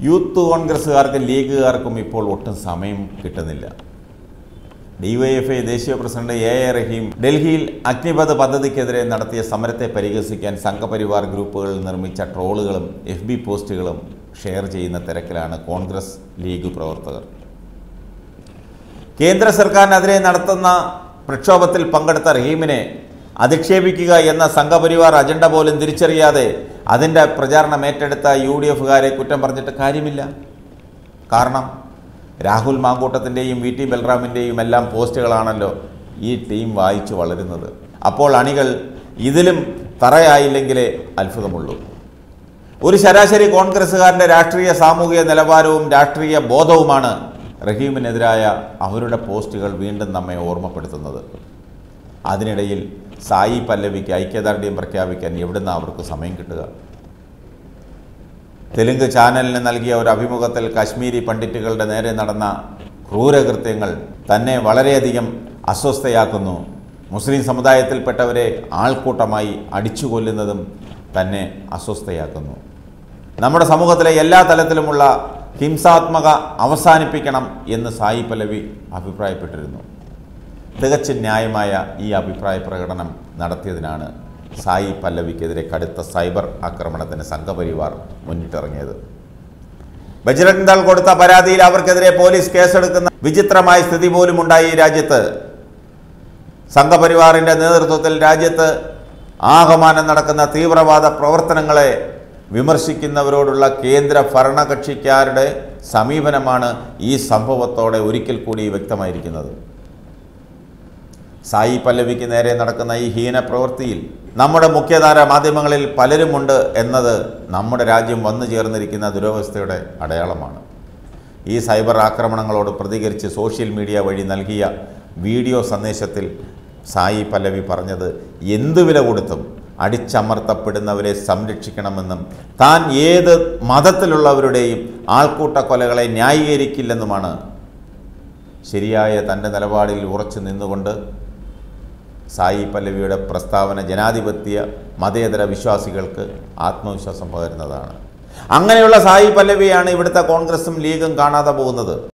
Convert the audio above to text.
youth കോൺഗ്രസ്സുകാർക്കും ലീഗുകാർക്കും ഇപ്പോൾ ഒട്ടും സമയം കിട്ടുന്നില്ല ഡിവൈഎഫ്ഐ ദേശീയ പ്രസിഡന്റ് എ എ റഹീം ഡൽഹിയിൽ അഗ്നിപഥ് പദ്ധതിക്കെതിരെ നടത്തിയ സമരത്തെ പരിഹസിക്കാൻ സംഘപരിവാർ ഗ്രൂപ്പുകൾ നിർമ്മിച്ച ട്രോളുകളും എഫ് ബി പോസ്റ്റുകളും ഷെയർ ചെയ്യുന്ന തിരക്കിലാണ് കോൺഗ്രസ് ലീഗ് പ്രവർത്തകർ കേന്ദ്ര സർക്കാരിനെതിരെ നടത്തുന്ന പ്രക്ഷോഭത്തിൽ പങ്കെടുത്ത റഹീമിനെ അധിക്ഷേപിക്കുക എന്ന സംഘപരിവാർ അജണ്ട പോലും തിരിച്ചറിയാതെ അതിൻ്റെ പ്രചാരണം ഏറ്റെടുത്ത യു ഡി എഫുകാരെ കുറ്റം പറഞ്ഞിട്ട് കാര്യമില്ല കാരണം രാഹുൽ മാങ്കൂട്ടത്തിൻ്റെയും വി ടി ബൽറാമിൻ്റെയും എല്ലാം പോസ്റ്റുകളാണല്ലോ ഈ ടീം വായിച്ചു വളരുന്നത് അപ്പോൾ അണികൾ ഇതിലും തറയായില്ലെങ്കിലേ അത്ഭുതമുള്ളൂ ഒരു ശരാശരി കോൺഗ്രസ്സുകാരൻ്റെ രാഷ്ട്രീയ സാമൂഹിക നിലവാരവും രാഷ്ട്രീയ ബോധവുമാണ് റഹീമിനെതിരായ അവരുടെ പോസ്റ്റുകൾ വീണ്ടും നമ്മെ ഓർമ്മപ്പെടുത്തുന്നത് അതിനിടയിൽ സായി പല്ലവിക്ക് ഐക്യദാർഢ്യം പ്രഖ്യാപിക്കാൻ എവിടുന്ന അവർക്ക് സമയം കിട്ടുക തെലുങ്ക് ചാനലിന് നൽകിയ ഒരു അഭിമുഖത്തിൽ കാശ്മീരി പണ്ഡിറ്റുകളുടെ നേരെ നടന്ന ക്രൂരകൃത്യങ്ങൾ തന്നെ വളരെയധികം അസ്വസ്ഥയാക്കുന്നു മുസ്ലിം സമുദായത്തിൽപ്പെട്ടവരെ ആൾക്കൂട്ടമായി അടിച്ചു കൊല്ലുന്നതും തന്നെ അസ്വസ്ഥയാക്കുന്നു നമ്മുടെ സമൂഹത്തിലെ എല്ലാ തലത്തിലുമുള്ള ഹിംസാത്മക അവസാനിപ്പിക്കണം എന്ന് സായി പല്ലവി അഭിപ്രായപ്പെട്ടിരുന്നു തികച്ചും ന്യായമായ ഈ അഭിപ്രായ പ്രകടനം നടത്തിയതിനാണ് സായി പല്ലവിക്കെതിരെ കടുത്ത സൈബർ ആക്രമണത്തിന് സംഘപരിവാർ മുന്നിട്ടിറങ്ങിയത് ബജ്രംഗ് ദൾ കൊടുത്ത പരാതിയിൽ അവർക്കെതിരെ പോലീസ് കേസെടുക്കുന്ന വിചിത്രമായ സ്ഥിതി പോലും ഉണ്ടായി ഈ രാജ്യത്ത് സംഘപരിവാറിൻ്റെ നേതൃത്വത്തിൽ രാജ്യത്ത് ആഹ്വാനം നടക്കുന്ന തീവ്രവാദ പ്രവർത്തനങ്ങളെ വിമർശിക്കുന്നവരോടുള്ള കേന്ദ്ര ഭരണകക്ഷിക്കാരുടെ സമീപനമാണ് ഈ സംഭവത്തോടെ ഒരിക്കൽ കൂടി വ്യക്തമായിരിക്കുന്നത് സായി പല്ലവിക്ക് നേരെ നടക്കുന്ന ഈ ഹീന പ്രവൃത്തിയിൽ നമ്മുടെ മുഖ്യധാര മാധ്യമങ്ങളിൽ പലരുമുണ്ട് എന്നത് നമ്മുടെ രാജ്യം വന്നു ചേർന്നിരിക്കുന്ന ദുരവസ്ഥയുടെ അടയാളമാണ് ഈ സൈബർ ആക്രമണങ്ങളോട് പ്രതികരിച്ച് സോഷ്യൽ മീഡിയ വഴി നൽകിയ വീഡിയോ സന്ദേശത്തിൽ സായി പല്ലവി പറഞ്ഞത് എന്തു വില കൊടുത്തും അടിച്ചമർത്തപ്പെടുന്നവരെ സംരക്ഷിക്കണമെന്നും താൻ ഏത് മതത്തിലുള്ളവരുടെയും ആൾക്കൂട്ട കൊലകളെ ന്യായീകരിക്കില്ലെന്നുമാണ് ശരിയായ തൻ്റെ നിലപാടിൽ ഉറച്ചു നിന്നുകൊണ്ട് സായി പല്ലവിയുടെ പ്രസ്താവന ജനാധിപത്യ മതേതര വിശ്വാസികൾക്ക് ആത്മവിശ്വാസം പകരുന്നതാണ് അങ്ങനെയുള്ള സായി പല്ലവിയാണ് ഇവിടുത്തെ കോൺഗ്രസും ലീഗും കാണാതെ പോകുന്നത്